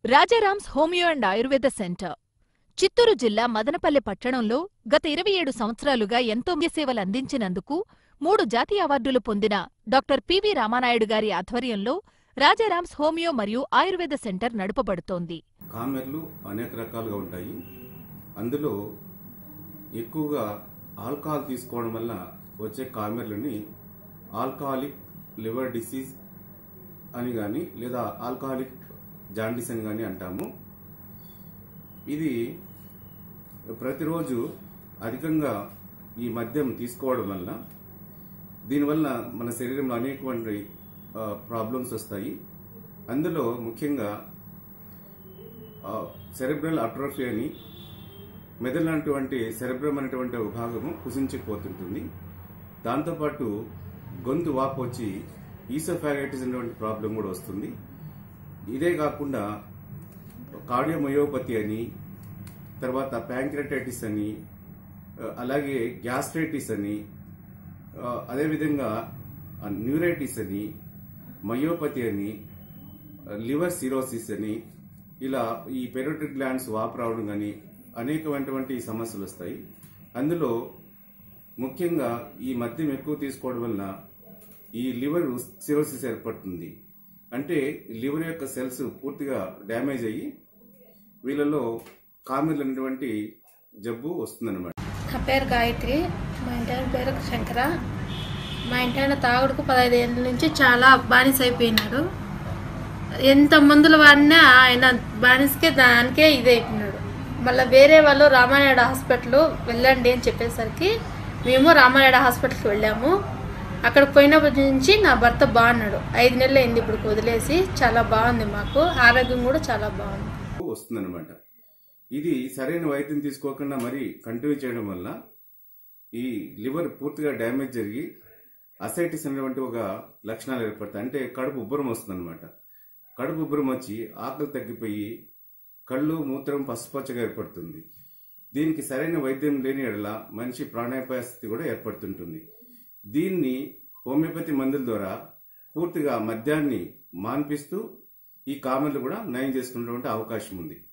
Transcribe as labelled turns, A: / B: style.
A: రాజారామ్స్ homeo and Ayurveda centre Chittoor జిల్లా మదనపల్లె పట్టణంలో గత ఇరవై ఏడు సంవత్సరాలుగా ఎంతో సేవలు అందించినందుకు మూడు జాతీయ అవార్డులు పొందిన డాక్టర్ పివి రామానాయుడు గారి ఆధ్వర్యంలో రాజారామ్స్ హోమియో మరియు ఆయుర్వేద సెంటర్ నడుపబడుతోంది
B: కామెర్లు అనేక రకాలుగా ఉంటాయి అందులో ఎక్కువగా ఆల్కహాల్ తీసుకోవడం వల్ల వచ్చే కామెర్లని ఆల్కహాలిక్ లివర్ డిసీజ్ అని కానీ లేదా ఆల్కహాలిక్ జాండీస్ అని కానీ అంటాము ఇది ప్రతిరోజు అధికంగా ఈ మద్యం తీసుకోవడం వల్ల దీనివల్ల మన శరీరంలో అనేకటువంటి ప్రాబ్లమ్స్ వస్తాయి అందులో ముఖ్యంగా సెరెబ్రల్ అట్రోఫీ అని మెదడు లాంటివంటి సెరెబ్రమ్ అనేటువంటి ఒక భాగము కుసించిపోతుంటుంది దాంతోపాటు గొంతు వాపు వచ్చి ఈసోఫాగైటిస్ అనేటువంటి ప్రాబ్లం కూడా వస్తుంది ఇదే కాకుండా కార్డియోమయోపతి అని తర్వాత ప్యాంక్రటైటిస్ అని ఆ, అలాగే గ్యాస్ట్రైటిస్ అని ఆ, అదేవిధంగా ఆ, న్యూరైటిస్ అని మయోపతి అని ఆ, లివర్ సిరోసిస్ అని ఇలా ఈ పెరోటిక్ గ్లాండ్స్ వాపు రావడం కానీ అనేకమైనటువంటి సమస్యలు వస్తాయి అందులో ముఖ్యంగా ఈ మద్యం ఎక్కువ తీసుకోవడం వలన ఈ లివర్ సిరోసిస్ ఏర్పడుతుంది అంటే లివర్ యొక్క సెల్స్ పూర్తిగా డ్యామేజ్ అయ్యి వీళ్ళలో కామెర్లు అనేటువంటి జబ్బు వస్తుందన్నమాట
C: నా పేరు గాయత్రి మా ఇంటి ఆయన పేరు శంకర మా ఇంటి ఆయన తాగుడుకు పదహైదు ఏళ్ళ నుంచి చాలా బానిస అయిపోయినాడు ఎంత మందులు వాడినా ఆయన బానిసకే దానికే ఇది అయిపోయినాడు మళ్ళీ వేరే వాళ్ళు రామానాయుడు హాస్పిటల్ వెళ్ళండి అని చెప్పేసరికి మేము రామానాయుడు హాస్పిటల్కి వెళ్ళాము అక్కడ పోయినప్పటి నుంచి నా భర్త బాగున్నాడు ఐదు నెలలు అయింది ఇప్పుడు వదిలేసి చాలా బాగుంది మాకు ఆరోగ్యం కూడా చాలా బాగుంది
B: వస్తుందన్నమాట ఇది సరైన వైద్యం తీసుకోకుండా మరి కంటిన్యూ చేయడం వల్ల ఈ లివర్ పూర్తిగా డ్యామేజ్ జరిగి అసైటిస్ అనేటువంటి ఒక లక్షణాలు ఏర్పడతాయి అంటే కడుపు ఉబ్బరం వస్తుందన్నమాట కడుపు ఉబ్బరం వచ్చి ఆకలి తగ్గిపోయి కళ్ళు మూత్రం పసుపచ్చగా ఏర్పడుతుంది దీనికి సరైన వైద్యం లేని ఎడల మనిషి ప్రాణాపాయ స్థితి కూడా ఏర్పడుతుంటుంది దీన్ని హోమియోపతి మందుల ద్వారా పూర్తిగా మద్యాన్ని మాన్పిస్తూ ఈ కామెర్లు కూడా నయం చేసుకునేటువంటి అవకాశం ఉంది